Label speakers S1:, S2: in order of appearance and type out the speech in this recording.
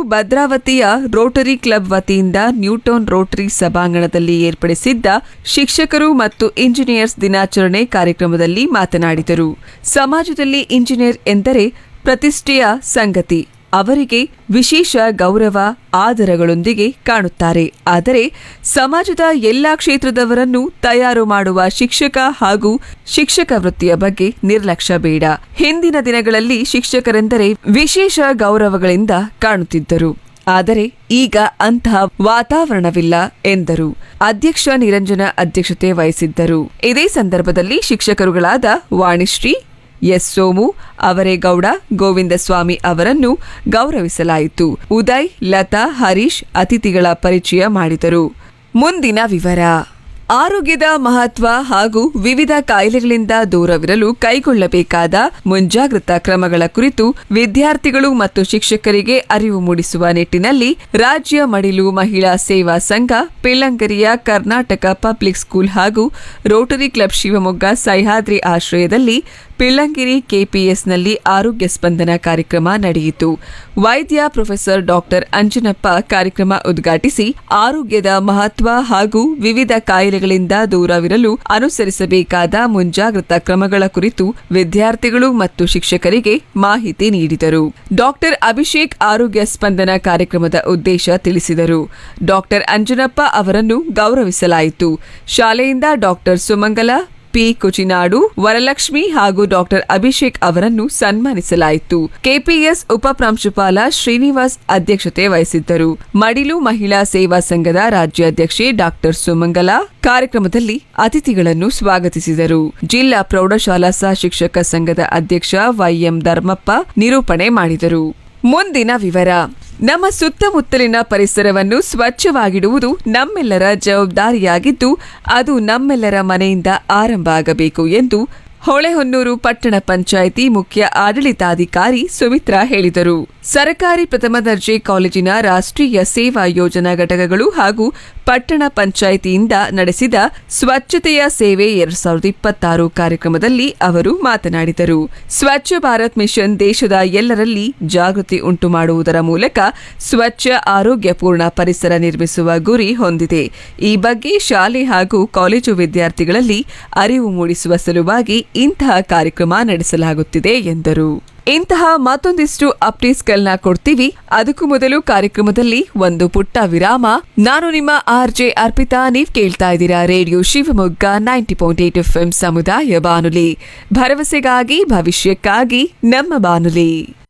S1: ಭದ್ರಾವತಿಯ Rotary club ವತಿಯಿಂದ New Town Rotary ಸಭಾಂಗಣದಲ್ಲಿ ಏರ್ಪಡಿಸಿದ್ದ ಶಿಕ್ಷಕರು ಮತ್ತು ಇಂಜಿನಿಯರ್ಸ್ ದಿನಾಚರಣೆ ಕಾರ್ಯಕ್ರಮದಲ್ಲಿ ಮಾತನಾಡಿದರು ಸಮಾಜದಲ್ಲಿ ಇಂಜಿನಿಯರ್ ಎಂದರೆ ಪ್ರತಿಷ್ಠೆಯ ಸಂಗತಿ ಅವರಿಗೆ ವಿಶೇಷ ಗೌರವ ಆದರಗಳೊಂದಿಗೆ ಕಾಣುತ್ತಾರೆ ಆದರೆ ಸಮಾಜದ ಎಲ್ಲಾ ಕ್ಷೇತ್ರದವರನ್ನು ತಯಾರು ಮಾಡುವ ಶಿಕ್ಷಕ ಹಾಗೂ ಶಿಕ್ಷಕ ವೃತ್ತಿಯ ಬಗ್ಗೆ ನಿರ್ಲಕ್ಷ್ಯ ಬೇಡ ಹಿಂದಿನ ದಿನಗಳಲ್ಲಿ ಶಿಕ್ಷಕರೆಂದರೆ ವಿಶೇಷ ಗೌರವಗಳಿಂದ ಕಾಣುತ್ತಿದ್ದರು ಆದರೆ ಈಗ ಅಂತಹ ವಾತಾವರಣವಿಲ್ಲ ಎಂದರು ಅಧ್ಯಕ್ಷ ನಿರಂಜನ ಅಧ್ಯಕ್ಷತೆ ವಹಿಸಿದ್ದರು ಇದೇ ಸಂದರ್ಭದಲ್ಲಿ ಶಿಕ್ಷಕರುಗಳಾದ ವಾಣಿಶ್ರೀ ಎಸ್ ಸೋಮು ಅವರೇಗೌಡ ಗೋವಿಂದಸ್ವಾಮಿ ಅವರನ್ನು ಗೌರವಿಸಲಾಯಿತು ಉದಯ್ ಲತಾ ಹರೀಶ್ ಅತಿಥಿಗಳ ಪರಿಚಯ ಮಾಡಿದರು ಮುಂದಿನ ವಿವರ ಆರೋಗ್ಯದ ಮಹತ್ವ ಹಾಗೂ ವಿವಿಧ ಕಾಯಿಲೆಗಳಿಂದ ದೂರವಿರಲು ಕೈಗೊಳ್ಳಬೇಕಾದ ಮುಂಜಾಗ್ರತಾ ಕ್ರಮಗಳ ಕುರಿತು ವಿದ್ಯಾರ್ಥಿಗಳು ಮತ್ತು ಶಿಕ್ಷಕರಿಗೆ ಅರಿವು ಮೂಡಿಸುವ ನಿಟ್ಟಿನಲ್ಲಿ ರಾಜ್ಯ ಮಡಿಲು ಮಹಿಳಾ ಸೇವಾ ಸಂಘ ಪಿಳ್ಳಂಗರಿಯ ಕರ್ನಾಟಕ ಪಬ್ಲಿಕ್ ಸ್ಕೂಲ್ ಹಾಗೂ ರೋಟರಿ ಕ್ಲಬ್ ಶಿವಮೊಗ್ಗ ಸಹ್ಯಾದ್ರಿ ಆಶ್ರಯದಲ್ಲಿ ಪಿಳ್ಳಂಗಿರಿ ಕೆಪಿಎಸ್ನಲ್ಲಿ ಆರೋಗ್ಯ ಸ್ಪಂದನ ಕಾರ್ಯಕ್ರಮ ನಡೆಯಿತು ವೈದ್ಯ ಪ್ರೊಫೆಸರ್ ಡಾಕ್ಟರ್ ಅಂಜನಪ್ಪ ಕಾರ್ಯಕ್ರಮ ಉದ್ಘಾಟಿಸಿ ಆರೋಗ್ಯದ ಮಹತ್ವ ಹಾಗೂ ವಿವಿಧ ಕಾಯಿಲೆಗಳಿಂದ ದೂರವಿರಲು ಅನುಸರಿಸಬೇಕಾದ ಮುಂಜಾಗ್ರತಾ ಕ್ರಮಗಳ ಕುರಿತು ವಿದ್ಯಾರ್ಥಿಗಳು ಮತ್ತು ಶಿಕ್ಷಕರಿಗೆ ಮಾಹಿತಿ ನೀಡಿದರು ಡಾಕ್ಟರ್ ಅಭಿಷೇಕ್ ಆರೋಗ್ಯ ಸ್ಪಂದನ ಕಾರ್ಯಕ್ರಮದ ಉದ್ದೇಶ ತಿಳಿಸಿದರು ಡಾಕ್ಟರ್ ಅಂಜನಪ್ಪ ಅವರನ್ನು ಗೌರವಿಸಲಾಯಿತು ಶಾಲೆಯಿಂದ ಡಾಕ್ಟರ್ ಸುಮಂಗಲ ಪಿ ಕುಚಿನಾಡು ವರಲಕ್ಷ್ಮಿ ಹಾಗೂ ಡಾಕ್ಟರ್ ಅಭಿಷೇಕ್ ಅವರನ್ನು ಸನ್ಮಾನಿಸಲಾಯಿತು ಕೆಪಿಎಸ್ ಉಪ ಪ್ರಾಂಶುಪಾಲ ಶ್ರೀನಿವಾಸ್ ಅಧ್ಯಕ್ಷತೆ ವಹಿಸಿದ್ದರು ಮಡಿಲು ಮಹಿಳಾ ಸೇವಾ ಸಂಘದ ರಾಜ್ಯಾಧ್ಯಕ್ಷೆ ಡಾಕ್ಟರ್ ಸುಮಂಗಲ ಕಾರ್ಯಕ್ರಮದಲ್ಲಿ ಅತಿಥಿಗಳನ್ನು ಸ್ವಾಗತಿಸಿದರು ಜಿಲ್ಲಾ ಪ್ರೌಢಶಾಲಾ ಸಹ ಶಿಕ್ಷಕ ಸಂಘದ ಅಧ್ಯಕ್ಷ ವೈಎಂ ಧರ್ಮಪ್ಪ ನಿರೂಪಣೆ ಮಾಡಿದರು ಮುಂದಿನ ವಿವರ ನಮ್ಮ ಸುತ್ತಮುತ್ತಲಿನ ಪರಿಸರವನ್ನು ಸ್ವಚ್ಛವಾಗಿಡುವುದು ನಮ್ಮೆಲ್ಲರ ಜವಾಬ್ದಾರಿಯಾಗಿದ್ದು ಅದು ನಮ್ಮೆಲ್ಲರ ಮನೆಯಿಂದ ಆರಂಭ ಆಗಬೇಕು ಎಂದು ಹೊಳೆಹೊನ್ನೂರು ಪಟ್ಟಣ ಪಂಚಾಯಿತಿ ಮುಖ್ಯ ಆಡಳಿತಾಧಿಕಾರಿ ಸುಮಿತ್ರಾ ಹೇಳಿದರು ಸರಕಾರಿ ಪ್ರಥಮ ದರ್ಜೆ ಕಾಲೇಜಿನ ರಾಷ್ಟ್ರೀಯ ಸೇವಾ ಯೋಜನಾ ಘಟಕಗಳು ಹಾಗೂ ಪಟ್ಟಣ ಪಂಚಾಯಿತಿಯಿಂದ ನಡೆಸಿದ ಸ್ವಚ್ಛತೆಯ ಸೇವೆ ಎರಡ್ ಸಾವಿರದ ಇಪ್ಪತ್ತಾರು ಕಾರ್ಯಕ್ರಮದಲ್ಲಿ ಅವರು ಮಾತನಾಡಿದರು ಸ್ವಚ್ಛ ಭಾರತ್ ಮಿಷನ್ ದೇಶದ ಎಲ್ಲರಲ್ಲಿ ಜಾಗೃತಿ ಉಂಟು ಮಾಡುವುದರ ಮೂಲಕ ಸ್ವಚ್ಛ ಆರೋಗ್ಯಪೂರ್ಣ ಪರಿಸರ ನಿರ್ಮಿಸುವ ಗುರಿ ಹೊಂದಿದೆ ಈ ಬಗ್ಗೆ ಶಾಲೆ ಹಾಗೂ ಕಾಲೇಜು ವಿದ್ಯಾರ್ಥಿಗಳಲ್ಲಿ ಅರಿವು ಮೂಡಿಸುವ ಸಲುವಾಗಿ ಇಂತಹ ಕಾರ್ಯಕ್ರಮ ನಡೆಸಲಾಗುತ್ತಿದೆ ಎಂದರು ಇಂತಹ ಮತ್ತೊಂದಿಷ್ಟು ಅಪ್ಡೇಟ್ಸ್ಗಳನ್ನ ಕೊಡ್ತೀವಿ ಅದಕ್ಕೂ ಮೊದಲು ಕಾರ್ಯಕ್ರಮದಲ್ಲಿ ಒಂದು ಪುಟ್ಟ ವಿರಾಮ ನಾನು ನಿಮ್ಮ ಆರ್ ಜೆ ಅರ್ಪಿತಾ ನೀವ್ ಕೇಳ್ತಾ ಇದ್ದೀರಾ radio Shivamogga ninety point eight F ಸಮುದಾಯ ಬಾನುಲಿ ಭರವಸೆಗಾಗಿ ಭವಿಷ್ಯಕ್ಕಾಗಿ ನಮ್ಮ ಬಾನುಲಿ